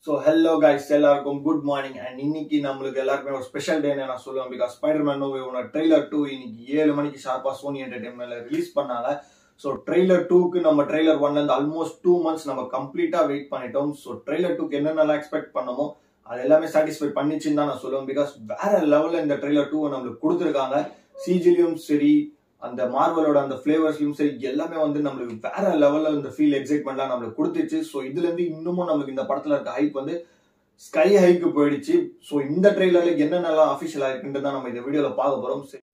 So hello guys எல்லாருக்கும் good morning and இன்னைக்கு நம்மளுக்கு எல்லாருக்குமே ஒரு ஸ்பெஷல் டே நான் சொல்லுவேன் பிகாஸ் ஸ்பைடர் மேன் நோவோட ட்ரெய்லர் டூ இன்னைக்கு ஏழு மணிக்கு ஷார்ப்பா சோனி என்டர்டைன்மெண்ட்ல ரிலீஸ் பண்ணாங்க ஸோ ட்ரெய்லர் டூக்கு நம்ம ட்ரெய்லர் ஒன்ல இருந்து ஆல்மோஸ்ட் டூ மந்த்ஸ் நம்ம கம்ப்ளீட்டா வெயிட் பண்ணிட்டோம் ஸோ ட்ரெய்லர் டூக்கு என்னென்னலாம் எக்ஸ்பெக்ட் பண்ணமோ அது எல்லாமே சாட்டிஸ்ஃபை பண்ணிச்சுன்னு தான் நான் சொல்லுவேன் பிகாஸ் வேற லெவல்ல இந்த ட்ரெய்லர் டூ நம்மளுக்கு கொடுத்துருக்காங்க சிஜிலையும் சரி அந்த மார்வலோட அந்த ஃபிளேவர்ஸ்லயும் சரி எல்லாமே வந்து நம்மளுக்கு வேற லெவல்ல இந்த ஃபீல் எக்ஸைட்மெண்ட்லாம் நம்மளுக்கு கொடுத்துச்சு ஸோ இதுல இருந்து இன்னமும் நம்மளுக்கு இந்த படத்துல இருக்க ஹைப் வந்து ஸ்கை ஹைக்கு போயிடுச்சு ஸோ இந்த ட்ரெய்லர்ல என்னென்னலாம் அஃபிஷியல் ஆயிருக்குன்றது தான் நம்ம இந்த வீடியோல பார்க்க போறோம் சரி.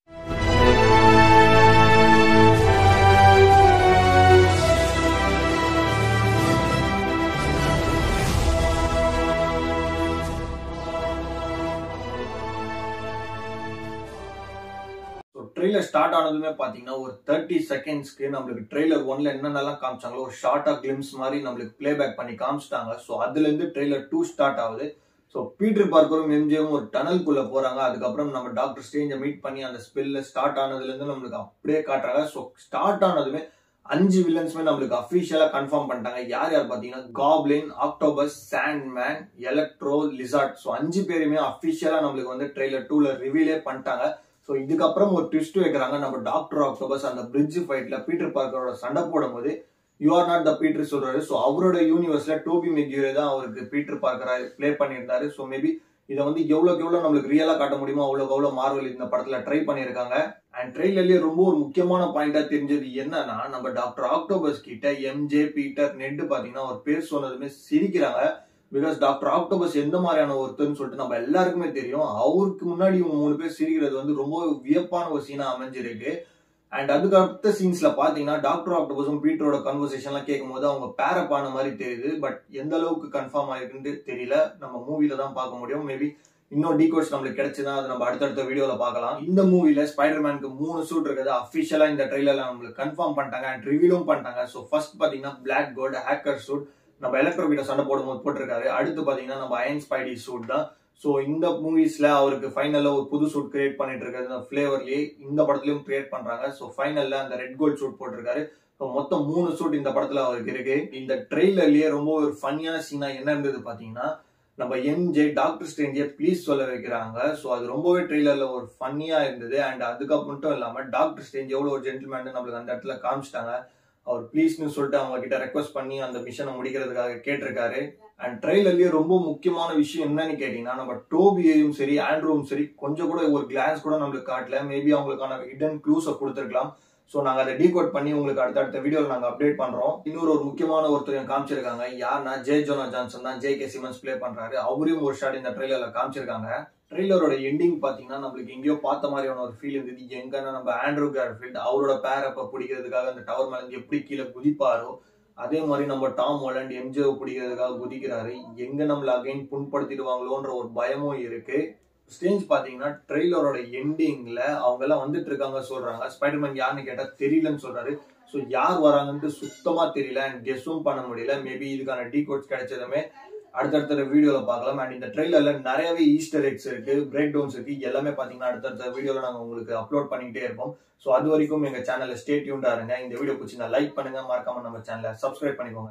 ஸோ ட்ரெய்லர் ஸ்டார்ட் ஆனதுமே பார்த்தீங்கன்னா ஒரு தேர்ட்டி செகண்ட்ஸ்க்கு நம்மளுக்கு ட்ரெய்லர் ஒன்ல என்னென்னலாம் காமிச்சாங்களோ ஒரு ஷார்ட்டா கிளிம்ஸ் மாதிரி நம்மளுக்கு ப்ளே பேக் பண்ணி காமிச்சிட்டாங்க ஸோ அதுலேருந்து ட்ரெய்லர் டூ ஸ்டார்ட் ஆகுது ஸோ பீட்டர் பார்க்கரும் எம்ஜிஎம் ஒரு டனல்குள்ள போறாங்க அதுக்கப்புறம் நம்ம டாக்டர் ஸ்டேஞ்சை மீட் பண்ணி அந்த ஸ்பெல்ல ஸ்டார்ட் ஆனதுலேருந்து நம்மளுக்கு அப்படியே காட்டுறாங்க ஸோ ஸ்டார்ட் ஆனதுமே அஞ்சு வில்லன்ஸுமே நம்மளுக்கு அஃபிஷியலா கன்ஃபார்ம் பண்ணிட்டாங்க யார் யார் பாத்தீங்கன்னா Goblin Octopus Sandman Electro Lizard so அஞ்சு பேருமே அஃபிஷியலா நம்மளுக்கு வந்து ட்ரெய்லர் டூல ரிவீலே பண்ணிட்டாங்க ஸோ இதுக்கப்புறம் ஒரு ட்விஸ்ட் வைக்கிறாங்க நம்ம டாக்டர் ஆக்டோபஸ் அந்த பிரிட்ஜ் ஃபைட்ல பீட்டர் பார்க்கரோட சண்டை போடும்போது you are not the Peter சொல்றாரு ஸோ அவரோட யூனிவர்ஸ்ல டோபி மெக்யூரே தான் அவருக்கு பீட்டர் பார்க்கரா ப்ளே பண்ணியிருந்தாரு ஸோ மேபி இதை வந்து எவ்வளோக்கு எவ்வளோ நம்மளுக்கு ரியலா காட்ட முடியுமோ அவ்வளோக்கு அவ்வளோ மார்வல் இந்த படத்துல ட்ரை பண்ணியிருக்காங்க அண்ட் ட்ரெயிலர்லயே ரொம்ப ஒரு முக்கியமான பாயிண்டா தெரிஞ்சது என்னன்னா நம்ம டாக்டர் ஆக்டோபஸ் கிட்ட எம்ஜே பீட்டர் நெட் பாத்தீங்கன்னா ஒரு பேர் சொன்னதுமே சிரிக்கிறாங்க பிகாஸ் டாக்டர் ஆக்டோபஸ் எந்த மாதிரியான ஒருத்தர்னு சொல்லிட்டு நம்ம எல்லாருக்குமே தெரியும் அவருக்கு முன்னாடி இவங்க மூணு பேர் சிரிக்கிறது வந்து ரொம்ப வியப்பான ஒரு சீனா அமைஞ்சிருக்கு அண்ட் அதுக்கு அடுத்த சீன்ஸ்ல பாத்தீங்கன்னா டாக்டர் ஆக்டோபஸும் பீட்டரோட கன்வர்சேஷன்லாம் கேட்கும் போது அவங்க பேரப் ஆன மாதிரி தெரியுது பட் எந்த அளவுக்கு கன்ஃபார்ம் ஆயிருக்குன்னு தெரியல நம்ம மூவில தான் பார்க்க முடியும் மேபி இன்னும் டீகோட்ஸ் நம்மளுக்கு கிடைச்சுதான் அது நம்ம அடுத்தடுத்த வீடியோல பார்க்கலாம் இந்த மூவில ஸ்பைடர் மேனுக்கு மூணு சூட் இருக்குது அஃபிஷியலா இந்த ட்ரெயிலர்ல நம்மளுக்கு கன்ஃபார்ம் பண்ணிட்டாங்க அண்ட் ரிவீலும் பண்ணிட்டாங்க ஸோ ஃபர்ஸ்ட் பாத்தீங்கன்னா பிளாக் கோல்டு ஹேக்கர் சூட் நம்ம எலக்ட்ரோ கிட்ட சண்டை போடும்போது போட்டிருக்காரு அடுத்து பாத்தீங்கன்னா நம்ம அயன் ஸ்பைடி சூட் தான் ஸோ இந்த மூவிஸ்ல அவருக்கு ஃபைனல்ல ஒரு புது சூட் கிரியேட் பண்ணிட்டு இருக்காரு இந்த ஃபிளேவர்லயே இந்த படத்துலயும் கிரியேட் பண்றாங்க ஸோ ஃபைனல்ல அந்த ரெட் கோல்ட் சூட் போட்டிருக்காரு ஸோ மொத்தம் மூணு சூட் இந்த படத்துல அவருக்கு இருக்கு இந்த ட்ரெய்லர்லயே ரொம்ப ஒரு ஃபன்னியான சீனா என்ன இருந்தது பாத்தீங்கன்னா நம்ம எம்ஜே டாக்டர் ஸ்ட்ரேஞ்சே ப்ளீஸ் சொல்ல வைக்கிறாங்க ஸோ அது ரொம்பவே ட்ரெய்லர்ல ஒரு ஃபன்னியா இருந்தது அண்ட் அதுக்கப்புறம் மட்டும் இல்லாம டாக்டர் ஸ்ட்ரேஞ்ச் எவ்வளவு ஒரு ஜென்டில்மேன் நம்மளுக்கு அந்த இடத்துல காமிச்சிட்டாங்க அவர் ப்ளீஸ்னு சொல்லிட்டு அவங்க கிட்ட ரெக்வஸ்ட் பண்ணி அந்த மிஷனை முடிக்கிறதுக்காக கேட்டிருக்காரு அண்ட் ட்ரெய்லர்லயே ரொம்ப முக்கியமான விஷயம் என்னன்னு கேட்டீங்கன்னா நம்ம டோபியையும் சரி ஆண்ட்ரூவும் சரி கொஞ்சம் கூட ஒரு கிளான்ஸ் கூட நம்மளுக்கு காட்டல மேபி அவங்களுக்கான ஹிடன் க்ளூஸை கொடுத்துருக்கலாம் ஸோ நாங்கள் அதை டீகோட் பண்ணி உங்களுக்கு அடுத்தடுத்த வீடியோவில் நாங்கள் அப்டேட் பண்ணுறோம் இன்னொரு ஒரு முக்கியமான ஒருத்தர் காமிச்சிருக்காங்க யாருன்னா ஜே ஜோனா ஜான்சன் தான் ஜே கே சிமன்ஸ் ப்ளே பண்ணுறாரு அவரையும் ஒரு ஷாட் இந்த ட்ரெய்லரில் காமிச்சிருக்காங்க ட்ரெய்லரோட எண்டிங் பார்த்தீங்கன்னா நம்மளுக்கு எங்கேயோ பார்த்த மாதிரியான ஒரு ஃபீல் இருந்தது எங்கன்னா நம்ம ஆண்ட்ரூ கேர்ஃபீல்ட் அவரோட பேர் அப்போ பிடிக்கிறதுக்காக அந்த டவர் மேலே எப்படி கீழே குதிப்பாரோ அதே மாதிரி நம்ம டாம் ஹோலண்ட் எம்ஜிஓ பிடிக்கிறதுக்காக குதிக்கிறாரு எங்க நம்மள அகைன் புண்படுத்திடுவாங்களோன்ற ஒரு பயமும் இருக்கு ஸ்டேஜ் பாத்தீங்கன்னா ட்ரெய்லரோட எண்டிங்ல அவங்க எல்லாம் வந்துட்டு இருக்காங்க சொல்றாங்க ஸ்பைடர்மேன் யாருன்னு கேட்டா தெரியலன்னு சொல்றாரு ஸோ யார் வராங்கன்ட்டு சுத்தமா தெரியல அண்ட் கெஸ்ஸும் பண்ண முடியல மேபி இதுக்கான டீ கோட்ஸ் கிடைச்சதுமே அடுத்தடுத்த வீடியோல பார்க்கலாம் அண்ட் இந்த ட்ரெய்லர்ல நிறையவே ஈஸ்டர் எக்ஸ் இருக்கு பிரேக் டவுன்ஸ் இருக்கு எல்லாமே பாத்தீங்கன்னா அடுத்தடுத்த வீடியோல நாங்க உங்களுக்கு அப்லோட் பண்ணிட்டே இருப்போம் ஸோ அது வரைக்கும் எங்க சேனல்ல ஸ்டே டியூண்டா இருங்க இந்த வீடியோ பிடிச்சி லைக் பண்ணுங்க மறக்காம நம்ம சேனலை சப்ஸ்கிரைப் பண்ணிக்கோங்க